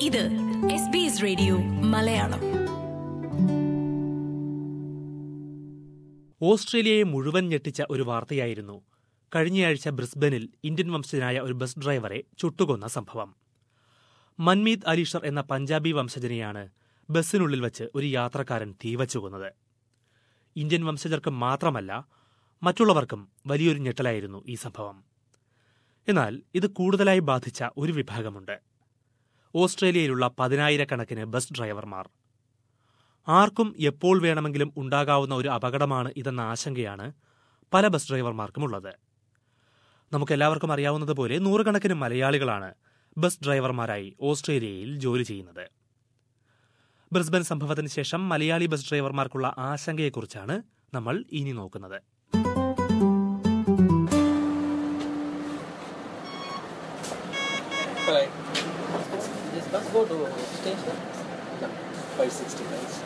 ഇത് S B S radio Malayalam ഓസ്ട്രേലിയയെ മുഴുവൻ ഞെട്ടിച്ച ഒരു വാർത്തയായിരുന്നു കഴിഞ്ഞയാഴ്ച ബ്രിസ്ബനിൽ ഇന്ത്യൻ വംശജനായ ഒരു ബസ് ഡ്രൈവറെ ചുട്ടുകൊന്ന സംഭവം മൻമീത് അലീഷർ എന്ന പഞ്ചാബി വംശജനെയാണ് ബസ്സിനുള്ളിൽ വച്ച് ഒരു യാത്രക്കാരൻ തീവച്ചു കൊന്നത് ഇന്ത്യൻ വംശജർക്ക് മാത്രമല്ല മറ്റുള്ളവർക്കും വലിയൊരു ഞെട്ടലായിരുന്നു ഈ സംഭവം എന്നാൽ ഇത് കൂടുതലായി ബാധിച്ച ഒരു വിഭാഗമുണ്ട് ഓസ്ട്രേലിയയിലുള്ള പതിനായിരക്കണക്കിന് ബസ് ഡ്രൈവർമാർ ആർക്കും എപ്പോൾ വേണമെങ്കിലും ഉണ്ടാകാവുന്ന ഒരു അപകടമാണ് ഇതെന്ന ആശങ്കയാണ് പല ബസ് ഡ്രൈവർമാർക്കുമുള്ളത് നമുക്കെല്ലാവർക്കും അറിയാവുന്നതുപോലെ നൂറുകണക്കിന് മലയാളികളാണ് ബസ് ഡ്രൈവർമാരായി ഓസ്ട്രേലിയയിൽ ജോലി ചെയ്യുന്നത് ബ്രിസ്ബൻ സംഭവത്തിന് ശേഷം മലയാളി ബസ് ഡ്രൈവർമാർക്കുള്ള ആശങ്കയെക്കുറിച്ചാണ് നമ്മൾ ഇനി നോക്കുന്നത് Right. This bus go to station? No. 560 miles.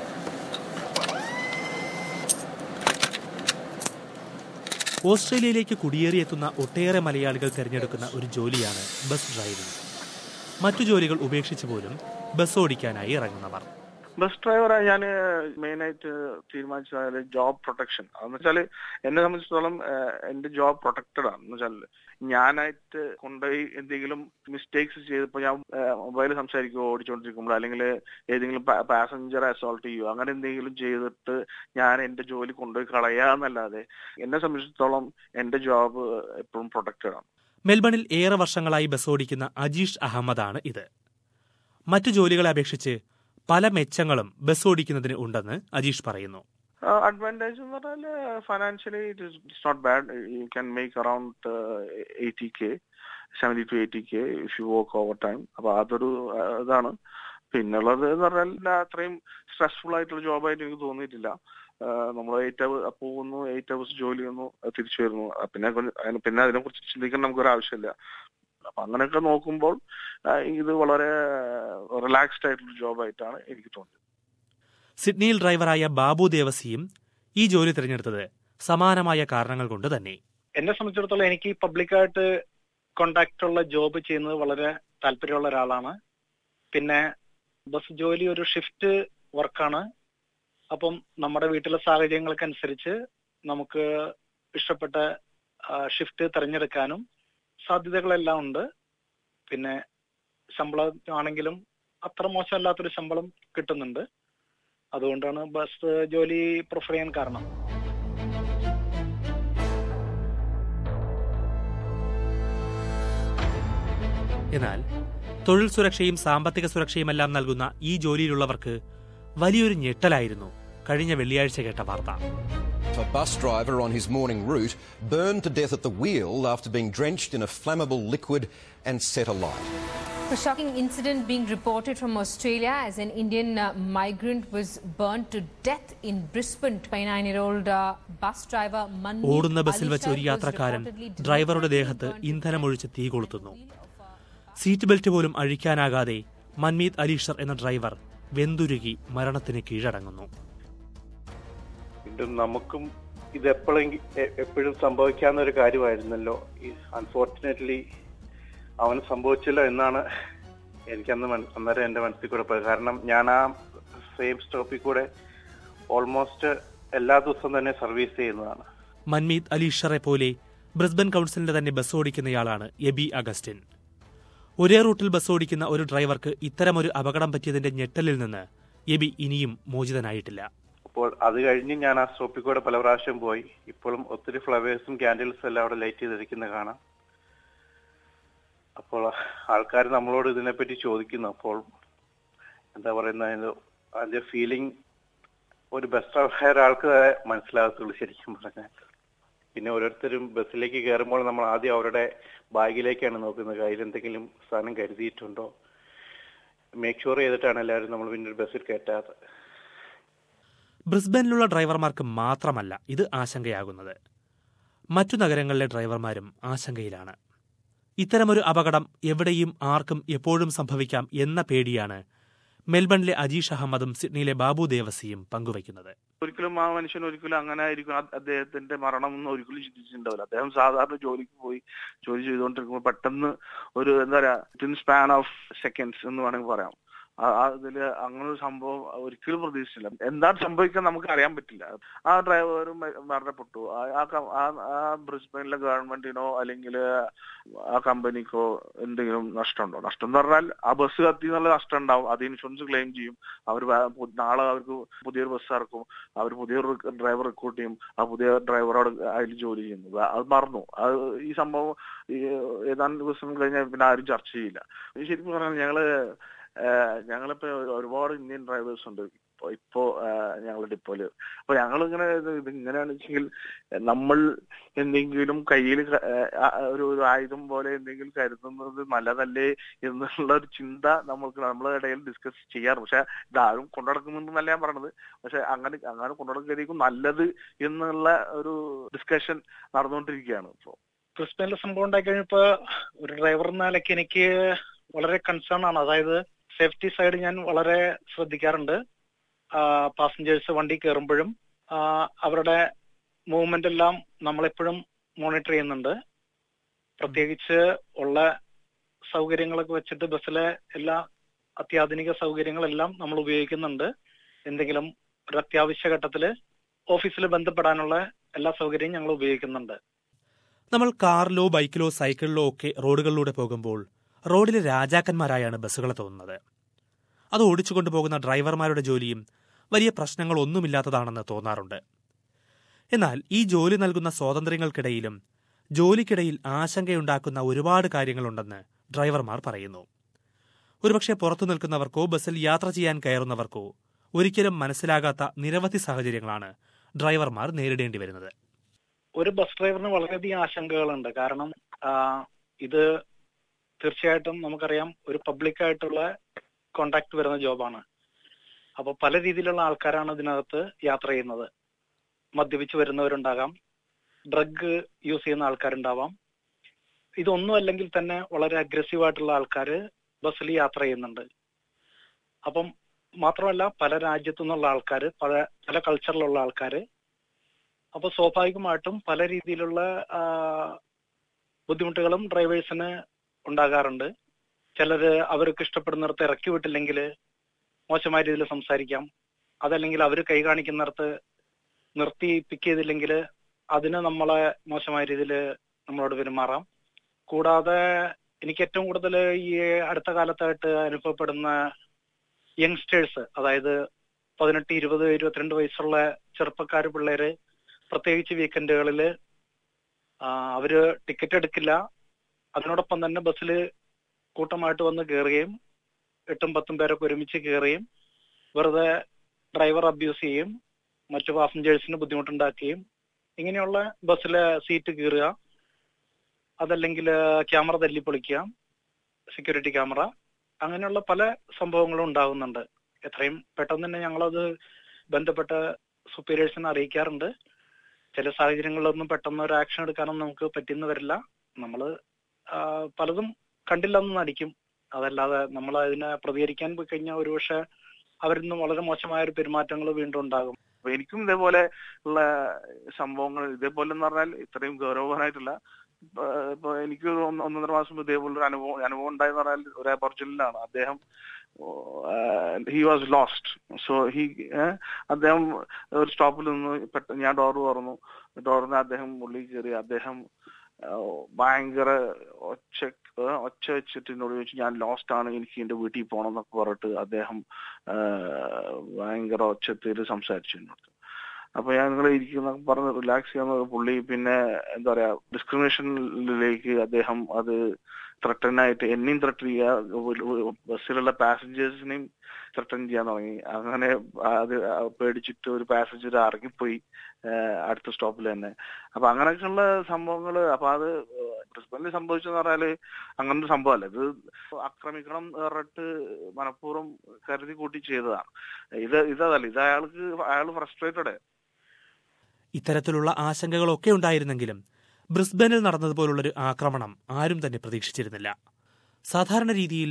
ഓസ്ട്രേലിയയിലേക്ക് കുടിയേറിയെത്തുന്ന ഒട്ടേറെ മലയാളികൾ തിരഞ്ഞെടുക്കുന്ന ഒരു ജോലിയാണ് ബസ് ഡ്രൈവിംഗ് മറ്റു ജോലികൾ ഉപേക്ഷിച്ച് പോലും ബസ് ഓടിക്കാനായി ഇറങ്ങുന്നവർ ബസ് ഡ്രൈവറായി ഞാൻ മെയിനായിട്ട് തീരുമാനിച്ചത് ജോബ് പ്രൊട്ടക്ഷൻ അതെന്ന് വെച്ചാൽ എന്നെ സംബന്ധിച്ചിടത്തോളം ഏഹ്, എന്റെ ജോബ് പ്രൊട്ടക്റ്റഡ് ആണ് എന്ന് വെച്ചാൽ ഞാനായിട്ട് കൊണ്ടുപോയി എന്തെങ്കിലും മിസ്റ്റേക്സ് ചെയ്തപ്പോൾ ഞാൻ മൊബൈൽ സംസാരിക്കുകയോ ഓടിച്ചുകൊണ്ടിരിക്കുമ്പോൾ അല്ലെങ്കിൽ ഏതെങ്കിലും പാസഞ്ചറെ അസോൾട്ട് ചെയ്യുകയോ അങ്ങനെ എന്തെങ്കിലും ചെയ്തിട്ട് ഞാൻ എന്റെ ജോലി കൊണ്ടുപോയി കളയാന്നല്ലാതെ എന്നെ സംബന്ധിച്ചിടത്തോളം എന്റെ ജോബ് എപ്പോഴും പ്രൊട്ടക്റ്റഡ് ആണ് മെൽബണിൽ ഏറെ വർഷങ്ങളായി ബസ് ഓടിക്കുന്ന അജീഷ് അഹമ്മദാണ് ഇത് മറ്റു ജോലികളെ അപേക്ഷിച്ച് പല മെച്ചങ്ങളും ബസ് ഓടിക്കുന്നതിന് ഉണ്ടെന്ന് അജീഷ് പറയുന്നു അഡ്വാൻറ്റേജ് എന്ന് പറഞ്ഞാൽ financially it it's not bad you can make around eighty K seventy to eighty K if you work overtime അപ്പൊ അതൊരു uh, ഇതാണ് പിന്നുള്ളത് എന്ന് പറഞ്ഞാൽ അത്രയും സ്ട്രെസ്ഫുൾ ആയിട്ടുള്ള ജോബായിട്ട് എനിക്ക് തോന്നിയിട്ടില്ല നമ്മൾ എയ്റ്റ് അവർ പോകുന്നു എയ്റ്റ് അവേഴ്സ് ജോലി ചെയ്യുന്നു അത് തിരിച്ചു വരുന്നു അഹ് പിന്നെ കുറച്ച് അതിന് പിന്നെ അതിനെ കുറിച്ച് ചിന്തിക്കാൻ നമുക്കൊരു ആവശ്യമില്ല അപ്പൊ അങ്ങനെയൊക്കെ നോക്കുമ്പോൾ uh, ഇത് വളരെ റിലാക്സ്ഡ് ആയിട്ടുള്ള ജോബായിട്ടാണ് എനിക്ക് തോന്നിയത് സിഡ്നിയിൽ ഡ്രൈവറായ ബാബു ദേവസിയും ഈ ജോലി തിരഞ്ഞെടുത്തത് സമാനമായ കാരണങ്ങൾ കൊണ്ട് തന്നെ എന്നെ സംബന്ധിച്ചിടത്തോളം എനിക്ക് പബ്ലിക്കായിട്ട് കോണ്ടാക്ട് ഉള്ള ജോബ് ചെയ്യുന്നത് വളരെ താല്പര്യമുള്ള ഒരാളാണ് പിന്നെ ബസ് ജോലി ഒരു ഷിഫ്റ്റ് വർക്കാണ് അപ്പം നമ്മുടെ വീട്ടിലെ സാഹചര്യങ്ങൾക്കനുസരിച്ച് നമുക്ക് ഇഷ്ടപ്പെട്ട ഷിഫ്റ്റ് തിരഞ്ഞെടുക്കാനും സാധ്യതകളെല്ലാം ഉണ്ട് പിന്നെ ശമ്പളം ആണെങ്കിലും അത്ര മോശമല്ലാത്തൊരു ശമ്പളം കിട്ടുന്നുണ്ട് അതുകൊണ്ടാണ് ബസ് ജോലി പ്രിഫർ ചെയ്യാൻ കാരണം എന്നാൽ തൊഴിൽ സുരക്ഷയും സാമ്പത്തിക സുരക്ഷയുമെല്ലാം നൽകുന്ന ഈ ജോലിയിലുള്ളവർക്ക് വലിയൊരു ഞെട്ടലായിരുന്നു കഴിഞ്ഞ വെള്ളിയാഴ്ച കേട്ട വാർത്ത A bus driver on his morning route burned to death at the wheel after being drenched in a flammable liquid and set alight. A shocking incident being reported from Australia as an Indian uh, migrant was burnt to death in Brisbane. 29-year-old uh, bus driver Manmeet ഓടുന്ന ബസ്സിൽ വെച്ച് ഒരു Alisha was യാത്രക്കാരൻ reportedly ഡ്രൈവറുടെ deliberately ദേഹത്ത് burnt to ഇന്ധനമൊഴിച്ച് death തീ in കൊളുത്തുന്നു the wheel of a seat belt പോലും അഴിക്കാനാകാതെ മൻമീത് അലീഷർ എന്ന ഡ്രൈവർ വെന്തുരുകി മരണത്തിന് കീഴടങ്ങുന്നു വീണ്ടും നമുക്കും ഇത് എപ്പോഴെങ്കിലും എപ്പോഴും സംഭവിക്കാവുന്ന ഒരു കാര്യമായിരുന്നല്ലോ ഈ അൺഫോർച്ചുനേറ്റ്ലി അവന് സംഭവിച്ചല്ലോ എന്നാണ് എനിക്കന്ന് മന- അന്നേരം എന്റെ മനസ്സിൽ കൂടെ പോയത് കാരണം ഞാൻ ആ സെയിം സ്റ്റോപ്പിൽ കൂടെ ഓൾമോസ്റ്റ് എല്ലാ ദിവസവും തന്നെ സർവീസ് ചെയ്യുന്നതാണ് മൻമീത് അലീഷറെ പോലെ ബ്രിസ്ബൻ കൌൺസിലിന്റെ തന്നെ ബസ് ഓടിക്കുന്നയാളാണ് എബി അഗസ്റ്റിൻ ഒരേ റൂട്ടിൽ ബസ് ഓടിക്കുന്ന ഒരു ഡ്രൈവർക്ക് ഇത്തരമൊരു അപകടം പറ്റിയതിന്റെ ഞെട്ടലിൽ നിന്ന് എബി ഇനിയും മോചിതനായിട്ടില്ല അപ്പോൾ അത് കഴിഞ്ഞ് ഞാൻ ആ സ്റ്റോപ്പിൽ കൂടെ പല പ്രാവശ്യം പോയി ഇപ്പോഴും ഒത്തിരി ഫ്ലവേഴ്സും ക്യാൻഡിൽസും എല്ലാം അവിടെ ലൈറ്റ് ചെയ്തിരിക്കുന്നത് കാണാം അപ്പോൾ ആൾക്കാർ നമ്മളോട് ഇതിനെപ്പറ്റി ചോദിക്കുന്നു അപ്പോൾ എന്താ പറയുന്ന അതിന്റെ അതിന്റെ ഫീലിംഗ് ഒരു ബെസ്റ്റ് ഒരാൾക്ക് മനസ്സിലാകത്തുള്ളൂ ശരിക്കും പറഞ്ഞാൽ പിന്നെ ഓരോരുത്തരും ബസ്സിലേക്ക് കയറുമ്പോൾ നമ്മൾ ആദ്യം അവരുടെ ബാഗിലേക്കാണ് നോക്കുന്നത് കയ്യിൽ എന്തെങ്കിലും സാധനം കരുതിയിട്ടുണ്ടോ മേക്ക് ഷുവർ ചെയ്തിട്ടാണ് എല്ലാവരും നമ്മൾ പിന്നെ ബസ്സിൽ കയറ്റാറ് ബ്രിസ്ബനിലുള്ള ഡ്രൈവർമാർക്ക് മാത്രമല്ല ഇത് ആശങ്കയാകുന്നത് മറ്റു നഗരങ്ങളിലെ ഡ്രൈവർമാരും ആശങ്കയിലാണ് ഇത്തരമൊരു അപകടം എവിടെയും ആർക്കും എപ്പോഴും സംഭവിക്കാം എന്ന പേടിയാണ് മെൽബണിലെ അജീഷ് അഹമ്മദും സിഡ്നിയിലെ ബാബു ദേവസിയും പങ്കുവയ്ക്കുന്നത് ഒരിക്കലും ആ മനുഷ്യൻ ഒരിക്കലും അങ്ങനെ ആയിരിക്കും ആ- അദ്ദേഹത്തിന്റെ മരണം എന്ന് ഒരിക്കലും ചിന്തിച്ചിട്ടുണ്ടാവില്ല അദ്ദേഹം സാധാരണ ജോലിക്ക് പോയി ജോലി ചെയ്തുകൊണ്ടിരിക്കുമ്പോൾ പെട്ടെന്ന് ഒരു എന്താ പറയാ വിത്തിൻ സ്പാൻ ഓഫ് സെക്കൻഡ്സ് എന്ന് വേണമെങ്കിൽ പറയാം ആ- ആ ഇതില് അങ്ങനെ ഒരു സംഭവം ഒരിക്കലും പ്രതീക്ഷിച്ചില്ല എന്താണ് സംഭവിക്കാൻ നമുക്ക് അറിയാൻ പറ്റില്ല ആ ഡ്രൈവർ മരണപ്പെട്ടു ആ- ആ ക- ആ- ആ ബ്രിസ്ബനിലെ ഗവൺമെന്റിനോ അല്ലെങ്കിൽ ആ കമ്പനിക്കോ എന്തെങ്കിലും നഷ്ടമുണ്ടോ നഷ്ടം എന്ന് പറഞ്ഞാൽ ആ ബസ് കത്തി എന്നുള്ള നഷ്ടം ഉണ്ടാവും അത് ഇൻഷുറൻസ് ക്ലെയിം ചെയ്യും അവർ നാളെ അവർക്ക് പുതിയൊരു ബസ് ഇറക്കും അവർ പുതിയൊരു ഡ്രൈവർ റിക്രൂട്ട് ചെയ്യും ആ പുതിയ ഡ്രൈവറോട് അതിൽ ജോലി ചെയ്യുന്നു വ- അത് മറന്നു അത് ഈ സംഭവം ഈ ഏതാനും ദിവസം കഴിഞ്ഞാൽ പിന്നെ ആരും ചർച്ച ചെയ്യില്ല ഇത് ശരിക്കും പറഞ്ഞാൽ ഞങ്ങള് ഏഹ് ഞങ്ങളിപ്പോ ഒരുപാട് ഇന്ത്യൻ ഡ്രൈവേഴ്സ് ഉണ്ട് ഇപ്പൊ ഇപ്പോ ഏഹ് ഞങ്ങളുടെ ഡിപ്പോയില് അപ്പൊ ഞങ്ങൾ ഇങ്ങനെ ഇത് ഇത് ഇങ്ങനെയാണെന്ന് വെച്ചെങ്കിൽ നമ്മൾ എന്തെങ്കിലും കയ്യിൽ ഒരു ഒരു ആയുധം പോലെ എന്തെങ്കിലും കരുതുന്നത് നല്ലതല്ലേ എന്നുള്ള ഒരു ചിന്ത നമ്മൾക്ക് നമ്മളെ ഇടയിൽ ഡിസ്കസ് ചെയ്യാറ് പക്ഷെ ഇതാരും കൊണ്ടുനടക്കുന്നുണ്ടെന്നല്ല ഞാൻ പറഞ്ഞത് പക്ഷെ അങ്ങനെ അങ്ങനെ കൊണ്ടുനടക്കുന്നതായിരിക്കും നല്ലത് എന്നുള്ള ഒരു ഡിസ്കഷൻ നടന്നുകൊണ്ടിരിക്കുകയാണ് ഇപ്പോ ക്രിസ്ത്യനിലെ സംഭവം ഉണ്ടായി കഴിഞ്ഞപ്പോ ഒരു ഡ്രൈവർ എന്ന നിലയ്ക്ക് എനിക്ക് വളരെ കൺസേൺ ആണ് അതായത് സേഫ്റ്റി സൈഡ് ഞാൻ വളരെ ശ്രദ്ധിക്കാറുണ്ട് പാസഞ്ചേഴ്സ് വണ്ടി കയറുമ്പോഴും ആ, അവരുടെ മൂവ്മെന്റ് എല്ലാം നമ്മളെപ്പോഴും മോണിറ്റർ ചെയ്യുന്നുണ്ട് പ്രത്യേകിച്ച് ഉള്ള സൗകര്യങ്ങളൊക്കെ വെച്ചിട്ട് ബസ്സിലെ എല്ലാ അത്യാധുനിക സൗകര്യങ്ങളെല്ലാം നമ്മൾ ഉപയോഗിക്കുന്നുണ്ട് എന്തെങ്കിലും ഒരു അത്യാവശ്യ ഘട്ടത്തില് ഓഫീസിൽ ബന്ധപ്പെടാനുള്ള എല്ലാ സൗകര്യവും ഞങ്ങൾ ഉപയോഗിക്കുന്നുണ്ട് നമ്മൾ കാറിലോ ബൈക്കിലോ സൈക്കിളിലോ ഒക്കെ റോഡുകളിലൂടെ പോകുമ്പോൾ റോഡിലെ രാജാക്കന്മാരായാണ് ബസ്സുകളെ തോന്നുന്നത് അത് ഓടിച്ചുകൊണ്ടു പോകുന്ന ഡ്രൈവർമാരുടെ ജോലിയും വലിയ പ്രശ്നങ്ങളൊന്നുമില്ലാത്തതാണെന്ന് തോന്നാറുണ്ട് എന്നാൽ ഈ ജോലി നൽകുന്ന സ്വാതന്ത്ര്യങ്ങൾക്കിടയിലും ജോലിക്കിടയിൽ ആശങ്കയുണ്ടാക്കുന്ന ഒരുപാട് കാര്യങ്ങളുണ്ടെന്ന് ഡ്രൈവർമാർ പറയുന്നു ഒരുപക്ഷെ പുറത്തു നിൽക്കുന്നവർക്കോ ബസ്സിൽ യാത്ര ചെയ്യാൻ കയറുന്നവർക്കോ ഒരിക്കലും മനസ്സിലാകാത്ത നിരവധി സാഹചര്യങ്ങളാണ് ഡ്രൈവർമാർ നേരിടേണ്ടി വരുന്നത് ഒരു ബസ് ഡ്രൈവറിന് വളരെയധികം ആശങ്കകളുണ്ട് കാരണം ആ, ഇത് തീർച്ചയായിട്ടും നമുക്കറിയാം ഒരു പബ്ലിക് ആയിട്ടുള്ള കോണ്ടാക്ട് വരുന്ന ജോബാണ് അപ്പൊ പല രീതിയിലുള്ള ആൾക്കാരാണ് ഇതിനകത്ത് യാത്ര ചെയ്യുന്നത് മദ്യപിച്ച് വരുന്നവരുണ്ടാകാം ഡ്രഗ് യൂസ് ചെയ്യുന്ന ആൾക്കാരുണ്ടാവാം ഇതൊന്നും അല്ലെങ്കിൽ തന്നെ വളരെ അഗ്രസീവ് ആയിട്ടുള്ള ആൾക്കാർ ബസ്സിൽ യാത്ര ചെയ്യുന്നുണ്ട് അപ്പം മാത്രമല്ല പല രാജ്യത്തു നിന്നുള്ള ആൾക്കാർ പല പല കൾച്ചറിലുള്ള ആൾക്കാർ അപ്പൊ സ്വാഭാവികമായിട്ടും പല രീതിയിലുള്ള ആ, ബുദ്ധിമുട്ടുകളും ഡ്രൈവേഴ്സിന് ഉണ്ടാകാറുണ്ട് ചിലര് അവർക്ക് ഇഷ്ടപ്പെടുന്നിടത്ത് ഇറക്കി വിട്ടില്ലെങ്കിൽ മോശമായ രീതിയിൽ സംസാരിക്കാം അതല്ലെങ്കിൽ അവർ കൈ കാണിക്കുന്നിടത്ത് നിർത്തി പിക്ക് ചെയ്തില്ലെങ്കിൽ അതിന് നമ്മളെ മോശമായ രീതിയിൽ നമ്മളോട് പെരുമാറാം കൂടാതെ എനിക്ക് ഏറ്റവും കൂടുതൽ ഈ അടുത്ത കാലത്തായിട്ട് അനുഭവപ്പെടുന്ന യങ്സ്റ്റേഴ്സ് അതായത് പതിനെട്ട് ഇരുപത് ഇരുപത്തിരണ്ട് വയസ്സുള്ള ചെറുപ്പക്കാർ പിള്ളേര് പ്രത്യേകിച്ച് വീക്കെൻഡുകളിൽ അവര് ടിക്കറ്റ് എടുക്കില്ല അതിനോടൊപ്പം തന്നെ ബസ്സിൽ കൂട്ടമായിട്ട് വന്ന് കയറുകയും എട്ടും പത്തും പേരൊക്കെ ഒരുമിച്ച് കയറുകയും വെറുതെ ഡ്രൈവർ അബ്യൂസ് ചെയ്യും മറ്റു പാസഞ്ചേഴ്സിന് ബുദ്ധിമുട്ടുണ്ടാക്കുകയും ഇങ്ങനെയുള്ള ബസ്സിലെ സീറ്റ് കീറുക അതല്ലെങ്കിൽ ക്യാമറ തല്ലിപ്പൊളിക്കുക സെക്യൂരിറ്റി ക്യാമറ അങ്ങനെയുള്ള പല സംഭവങ്ങളും ഉണ്ടാകുന്നുണ്ട് എത്രയും പെട്ടെന്ന് തന്നെ ഞങ്ങളത് ബന്ധപ്പെട്ട സുപ്പീരിയേഴ്സിനെ അറിയിക്കാറുണ്ട് ചില സാഹചര്യങ്ങളിലൊന്നും പെട്ടെന്ന് ഒരു ആക്ഷൻ എടുക്കാനൊന്നും നമുക്ക് പറ്റിയെന്ന് വരില്ല നമ്മൾ പലതും കണ്ടില്ലെന്ന് നടിക്കും അതല്ലാതെ നമ്മൾ അതിനെ പ്രതികരിക്കാൻ പോയി കഴിഞ്ഞാൽ ഒരുപക്ഷെ അവരിൽ നിന്ന് വളരെ മോശമായ ഒരു പെരുമാറ്റങ്ങൾ വീണ്ടും ഉണ്ടാകും അപ്പൊ എനിക്കും ഇതേപോലെ ഉള്ള സംഭവങ്ങൾ ഇതേപോലെ എന്ന് പറഞ്ഞാൽ ഇത്രയും ഗൗരവമായിട്ടുള്ള ഇപ്പൊ ഇപ്പൊ എനിക്ക് ഒരു ഒന്ന് ഒന്നൊന്നര മാസം മുമ്പ് ഇതേപോലെ ഒരു അനുഭവം അനുഭവം ഉണ്ടായെന്ന് പറഞ്ഞാൽ ഒരു അപ്പർച്യൂണിറ്റിയിലാണ് അദ്ദേഹം he was lost so he അദ്ദേഹം ഒരു സ്റ്റോപ്പിൽ നിന്ന് പെട്ടെന്ന് ഞാൻ ഡോർ തുറന്നു ഡോറിന് അദ്ദേഹം ഉള്ളിൽ കയറി അദ്ദേഹം ആ, ഭയങ്കര ഒച്ച ആ, ഒച്ച വെച്ചിട്ട് എന്നോട് ചോദിച്ചു ഞാൻ ലോസ്റ്റ് ആണ് എനിക്ക് എന്റെ വീട്ടിൽ പോകണം എന്നൊക്കെ പറഞ്ഞിട്ട് അദ്ദേഹം ആ, ഭയങ്കര ഒച്ചത്തിൽ സംസാരിച്ചു എന്നോട് അപ്പൊ ഞാൻ നിങ്ങൾ ഇരിക്കുന്ന പറഞ്ഞ് റിലാക്സ് ചെയ്യാൻ പുള്ളി പിന്നെ എന്താ പറയാ ഡിസ്ക്രിമിനേഷനിലേക്ക് അദ്ദേഹം അത് ത്രട്ടനായിട്ട് എന്നെയും ത്രട്ടൻ ചെയ്യുക ബസ്സിലുള്ള പാസഞ്ചേഴ്സിനെയും ത്രട്ടൻ ചെയ്യാൻ തുടങ്ങി അങ്ങനെ അത് പേടിച്ചിട്ട് ഒരു പാസഞ്ചർ ഇറങ്ങിപ്പോയി ആഹ് അടുത്ത സ്റ്റോപ്പിൽ തന്നെ അപ്പൊ അങ്ങനെയൊക്കെയുള്ള സംഭവങ്ങള് അപ്പൊ അത് ബ്രിസ്ബനിൽ സംഭവിച്ചെന്ന് പറഞ്ഞാല് അങ്ങനൊരു സംഭവമല്ല ഇത് ആക്രമിക്കണം എന്ന് പറഞ്ഞിട്ട് മനഃപൂർവ്വം കരുതി കൂട്ടി ചെയ്തതാണ് ഇത് ഇതല്ല ഇത് അയാൾക്ക് അയാൾ ഫ്രസ്ട്രേറ്റഡ് ഇത്തരത്തിലുള്ള ആശങ്കകളൊക്കെ ഉണ്ടായിരുന്നെങ്കിലും ബ്രിസ്ബനിൽ നടന്നതുപോലുള്ളൊരു ആക്രമണം ആരും തന്നെ പ്രതീക്ഷിച്ചിരുന്നില്ല സാധാരണ രീതിയിൽ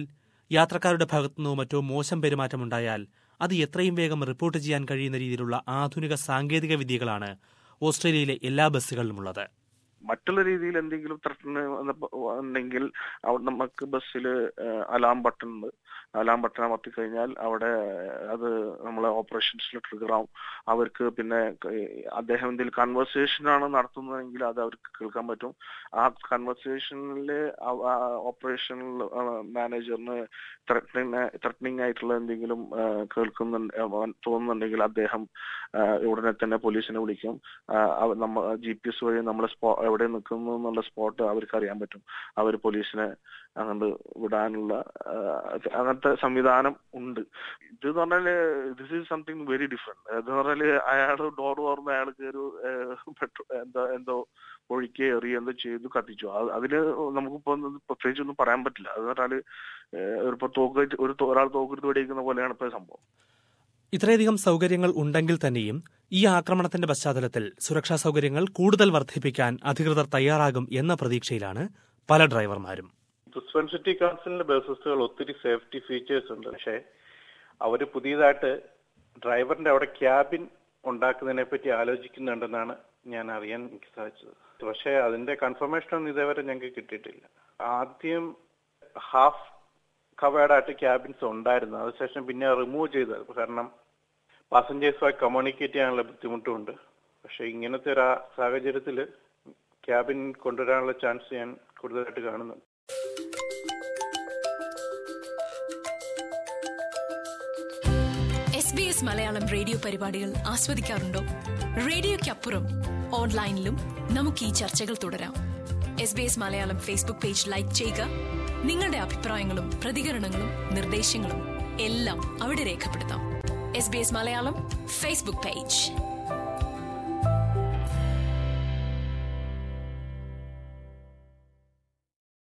യാത്രക്കാരുടെ ഭാഗത്തുനിന്നോ മറ്റോ മോശം പെരുമാറ്റമുണ്ടായാൽ അത് എത്രയും വേഗം റിപ്പോർട്ട് ചെയ്യാൻ കഴിയുന്ന രീതിയിലുള്ള ആധുനിക സാങ്കേതിക വിദ്യകളാണ് ഓസ്ട്രേലിയയിലെ എല്ലാ ബസ്സുകളിലുമുള്ളത് മറ്റുള്ള രീതിയിൽ എന്തെങ്കിലും ത്രട്ടന് ഉണ്ടെങ്കിൽ അവിടെ നമുക്ക് ബസ്സിൽ അലാം ബട്ടൺ ഉണ്ട് അലാം ബട്ടൺ അമർത്തി കഴിഞ്ഞാൽ അവിടെ അത് നമ്മളെ ഓപ്പറേഷൻസിൽ ട്രിഗർ ആവും അവർക്ക് പിന്നെ ക- അദ്ദേഹം എന്തെങ്കിലും കൺവെർസേഷൻ ആണ് നടത്തുന്നതെങ്കിൽ അത് അവർക്ക് കേൾക്കാൻ പറ്റും ആ കൺവെർസേഷനിൽ ഓപ്പറേഷണൽ മാനേജറിന് ത്രട്ടനിങ് ആയിട്ടുള്ള എന്തെങ്കിലും ആ, കേൾക്കുന്നുണ്ട് ആ, തോന്നുന്നുണ്ടെങ്കിൽ അദ്ദേഹം ആ, ഉടനെ തന്നെ പോലീസിനെ വിളിക്കും ആ, അവ- നമ്മ ജി പി എസ് വഴി നമ്മളെ സ്പോ എവിടെ നിൽക്കുന്നു എന്നുള്ള സ്പോട്ട് അവർക്ക് അറിയാൻ പറ്റും അവർ പോലീസിനെ അങ്ങോട്ട് വിടാനുള്ള ആ, അങ്ങനത്തെ സംവിധാനം ഉണ്ട് ഇത് എന്ന് പറഞ്ഞാല് this is something very different എന്ന് പറഞ്ഞാല് അയാൾ ഡോർ തുറന്ന് അയാൾ കയറി പെട്രോ എന്താ എന്തോ ഒഴുക്കി എറി എന്തോ ചെയ്തു കത്തിച്ചു അത് അതില് നമുക്കിപ്പോ ഒന്നും പ്രത്യേകിച്ച് ഒന്നും പറയാൻ പറ്റില്ല അത് പറഞ്ഞാല് ഇപ്പൊ തോക്ക് ഒരു തോ- ഒരാൾ തോക്കെടുത്ത് വെടിയിക്കുന്ന പോലെയാണ് ഇപ്പൊ സംഭവം ഇത്രയധികം സൗകര്യങ്ങൾ ഉണ്ടെങ്കിൽ തന്നെയും ഈ ആക്രമണത്തിന്റെ പശ്ചാത്തലത്തിൽ സുരക്ഷാ സൗകര്യങ്ങൾ കൂടുതൽ വർദ്ധിപ്പിക്കാൻ അധികൃതർ തയ്യാറാകും എന്ന പ്രതീക്ഷയിലാണ് പല ഡ്രൈവർമാരും ബ്രിസ്ബൻ സിറ്റി കൗൺസിലിന്റെ ബസ്സുകൾ ഒത്തിരി സേഫ്റ്റി ഫീച്ചേഴ്സ് ഉണ്ട് പക്ഷേ അവർ പുതിയതായിട്ട് ഡ്രൈവറിന്റെ അവിടെ ക്യാബിൻ ഉണ്ടാക്കുന്നതിനെ പറ്റി ആലോചിക്കുന്നുണ്ടെന്നാണ് ഞാൻ അറിയാൻ എനിക്ക് സാധിച്ചത് പക്ഷേ അതിന്റെ കൺഫർമേഷൻ ഒന്നും ഇതേവരെ ഞങ്ങൾക്ക് കിട്ടിയിട്ടില്ല ആദ്യം ഹാഫ് കവേർഡ് ആയിട്ട് ക്യാബിൻസ് ഉണ്ടായിരുന്നു അതിനുശേഷം പിന്നെ റിമൂവ് ചെയ്തത് കാരണം പാസഞ്ചേഴ്സുമായി കമ്മ്യൂണിക്കേറ്റ് ചെയ്യാനുള്ള ബുദ്ധിമുട്ടുമുണ്ട് പക്ഷെ ഇങ്ങനത്തെ ഒരു സാഹചര്യത്തിൽ ക്യാബിൻ കൊണ്ടുവരാനുള്ള ചാൻസ് ഞാൻ കൂടുതലായിട്ട് കാണുന്നുണ്ട് S B S Malayalam radio പരിപാടികൾ ആസ്വദിക്കാറുണ്ടോ റേഡിയോയ്ക്കപ്പുറം ഓൺലൈനിലും നമുക്ക് ഈ ചർച്ചകൾ തുടരാം S B S Malayalam Facebook page like ചെയ്യുക നിങ്ങളുടെ അഭിപ്രായങ്ങളും പ്രതികരണങ്ങളും നിർദ്ദേശങ്ങളും എല്ലാം അവിടെ രേഖപ്പെടുത്താം S B S Malayalam Facebook page